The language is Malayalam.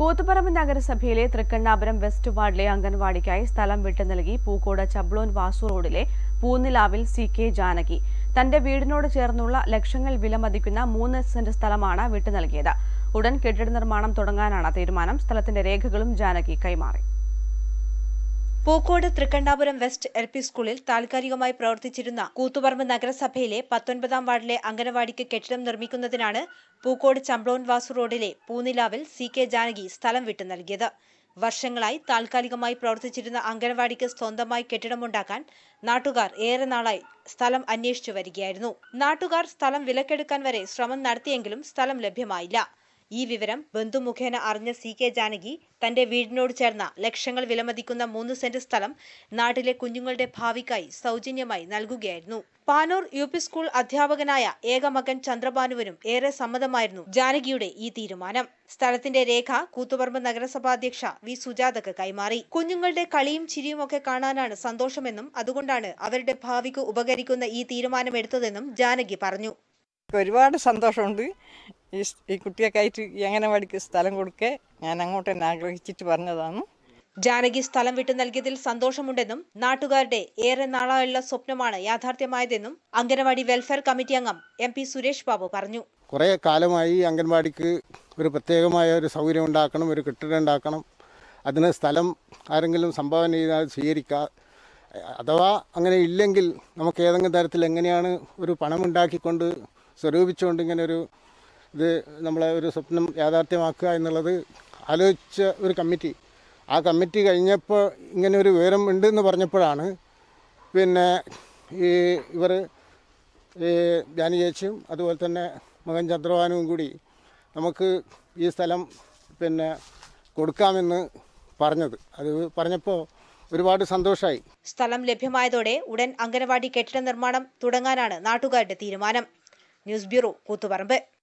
കൂത്തുപറമ്പ് നഗരസഭയിലെ തൃക്കണ്ണാപുരം വെസ്റ്റ് വാർഡിലെ അംഗൻവാടിക്കായി സ്ഥലം വിട്ടു നൽകി പൂക്കോട് ചബ്ലോൻ വാസു റോഡിലെ പൂനിലാവിൽ സി കെ ജാനകി തന്റെ വീടിനോട് ചേർന്നുള്ള ലക്ഷങ്ങൾ വിലമതിക്കുന്ന മൂന്ന് സെന്റ് സ്ഥലമാണ് വിട്ടു നൽകിയത് ഉടൻ കെട്ടിട നിർമ്മാണം തുടങ്ങാനാണ് തീരുമാനം സ്ഥലത്തിന്റെ രേഖകളും ജാനകി കൈമാറി Pookode Thrikkandapuram west L P സ്കൂളിൽ താൽക്കാലികമായി പ്രവർത്തിച്ചിരുന്ന കൂത്തുപറമ്പ് നഗരസഭയിലെ പത്തൊൻപതാം വാർഡിലെ അംഗനവാടിക്ക് കെട്ടിടം നിർമ്മിക്കുന്നതിനാണ് പൂക്കോട് ചമ്പ്ലോൻ വാസു റോഡിലെ പൂനിലാവിൽ സി കെ ജാനകി സ്ഥലം വിട്ടു നൽകിയത് വർഷങ്ങളായി താൽക്കാലികമായി പ്രവർത്തിച്ചിരുന്ന അംഗനവാടിക്ക് സ്വന്തമായി കെട്ടിടമുണ്ടാക്കാൻ നാട്ടുകാർ ഏറെ നാളായി സ്ഥലം അന്വേഷിച്ചു വരികയായിരുന്നു നാട്ടുകാർ സ്ഥലം വിലക്കെടുക്കാൻ വരെ ശ്രമം നടത്തിയെങ്കിലും സ്ഥലം ലഭ്യമായില്ല ഈ വിവരം ബന്ധുമുഖേന അറിഞ്ഞ സി കെ ജാനകി തന്റെ വീടിനോട് ചേർന്ന ലക്ഷങ്ങൾ വിലമതിക്കുന്ന മൂന്ന് സെന്റ് സ്ഥലം നാട്ടിലെ കുഞ്ഞുങ്ങളുടെ ഭാവിക്കായി സൗജന്യമായി നൽകുകയായിരുന്നു പാനൂർ യു പി സ്കൂൾ അധ്യാപകനായ ഏക മകൻ ചന്ദ്രഭാനുവിനും ഏറെ സമ്മതമായിരുന്നു ജാനകിയുടെ ഈ തീരുമാനം സ്ഥലത്തിന്റെ രേഖ കൂത്തുപറമ്പ് നഗരസഭാ അധ്യക്ഷ വി സുജാതക്ക് കൈമാറി കുഞ്ഞുങ്ങളുടെ കളിയും ചിരിയും ഒക്കെ കാണാനാണ് സന്തോഷമെന്നും അതുകൊണ്ടാണ് അവരുടെ ഭാവിക്ക് ഉപകരിക്കുന്ന ഈ തീരുമാനമെടുത്തതെന്നും ജാനകി പറഞ്ഞു ഒരുപാട് സന്തോഷമുണ്ട് ഈ സ്- ഈ കുട്ടിയൊക്കെയായിട്ട് ഈ അംഗനവാടിക്ക് സ്ഥലം കൊടുക്കെ ഞാൻ അങ്ങോട്ട് തന്നെ ആഗ്രഹിച്ചിട്ട് പറഞ്ഞതാണ് ജാനകി സ്ഥലം വിട്ടു നൽകിയതിൽ സന്തോഷമുണ്ടെന്നും നാട്ടുകാരുടെ ഏറെ നാളായുള്ള സ്വപ്നമാണ് യാഥാർത്ഥ്യമായതെന്നും അംഗനവാടി വെൽഫെയർ കമ്മിറ്റി അംഗം എം പി സുരേഷ് ബാബു പറഞ്ഞു കുറേ കാലമായി ഈ അംഗൻവാടിക്ക് ഒരു പ്രത്യേകമായ ഒരു സൗകര്യം ഉണ്ടാക്കണം ഒരു കെട്ടിടം ഉണ്ടാക്കണം അതിന് സ്ഥലം ആരെങ്കിലും സംഭാവന ചെയ്താൽ സ്വീകരിക്കുക അഥവാ അങ്ങനെ ഇല്ലെങ്കിൽ നമുക്ക് ഏതെങ്കിലും തരത്തിൽ എങ്ങനെയാണ് ഒരു പണമുണ്ടാക്കിക്കൊണ്ട് സ്വരൂപിച്ചുകൊണ്ട് ഇങ്ങനെ ഒരു ഇത് നമ്മളെ ഒരു സ്വപ്നം യാഥാർത്ഥ്യമാക്കുക എന്നുള്ളത് ആലോചിച്ച ഒരു കമ്മിറ്റി ആ കമ്മിറ്റി കഴിഞ്ഞപ്പോൾ ഇങ്ങനെ ഒരു വിവരം ഉണ്ട് എന്ന് പറഞ്ഞപ്പോഴാണ് പിന്നെ ഈ ഇവർ ഈ ജാനി ചേച്ചിയും അതുപോലെ തന്നെ മകൻ ചന്ദ്രവാനുവും കൂടി നമുക്ക് ഈ സ്ഥലം പിന്നെ കൊടുക്കാമെന്ന് പറഞ്ഞത് അത് പറഞ്ഞപ്പോൾ ഒരുപാട് സന്തോഷമായി സ്ഥലം ലഭ്യമായതോടെ ഉടൻ അംഗനവാടി കെട്ടിട നിർമ്മാണം തുടങ്ങാനാണ് നാട്ടുകാരുടെ തീരുമാനം ന്യൂസ് ബ്യൂറോ കൂത്തുപറമ്പ്